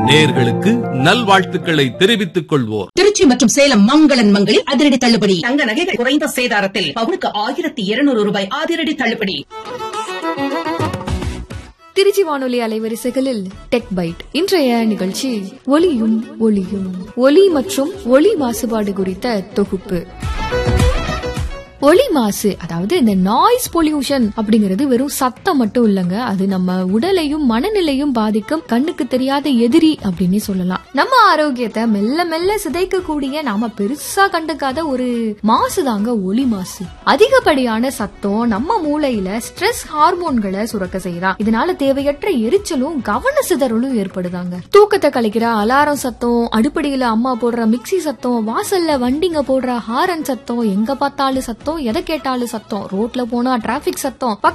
நேர்களுக்கு நல்வாழ்த்துக்களை தெரிவித்துக் கொள்வோர் திருச்சி மற்றும் சேலம் மங்களன் மங்களில் அதிரடி தள்ளுபடி தங்க நகைகள் குறைந்த சேதாரத்தில் பவுனுக்கு ஆயிரத்தி இருநூறு ரூபாய் அதிரடி தள்ளுபடி திருச்சி வானொலி அலைவரிசைகளில் டெக் பைட் இன்றைய நிகழ்ச்சி ஒலியும் ஒளியும் ஒலி மற்றும் ஒலி மாசுபாடு குறித்த தொகுப்பு ஒலி மாசு அதாவது இந்த நாய்ஸ் பொல்யூஷன் அப்படிங்கிறது வெறும் சத்தம் மட்டும் இல்லங்க அது நம்ம உடலையும் மனநிலையும் பாதிக்கும் கண்ணுக்கு தெரியாத எதிரி அப்படின்னு சொல்லலாம் நம்ம ஆரோக்கியத்தை மெல்ல மெல்ல சிதைக்கக்கூடிய நாம பெருசா கண்டுக்காத ஒரு மாசு தாங்க ஒலி மாசு அதிகப்படியான சத்தம் நம்ம மூளையில ஸ்ட்ரெஸ் ஹார்மோன்களை சுரக்க செய்யலாம் இதனால தேவையற்ற எரிச்சலும் கவன சிதறலும் ஏற்படுதாங்க தூக்கத்தை கலைக்கிற அலாரம் சத்தம் அடுப்படியில அம்மா போடுற மிக்ஸி சத்தம் வாசல்ல வண்டிங்க போடுற ஹாரன் சத்தம் எங்க பார்த்தாலும் சத்தம் எதை கேட்டாலும் சத்தம் ரோட்ல போனா டிராபிக் சத்தம்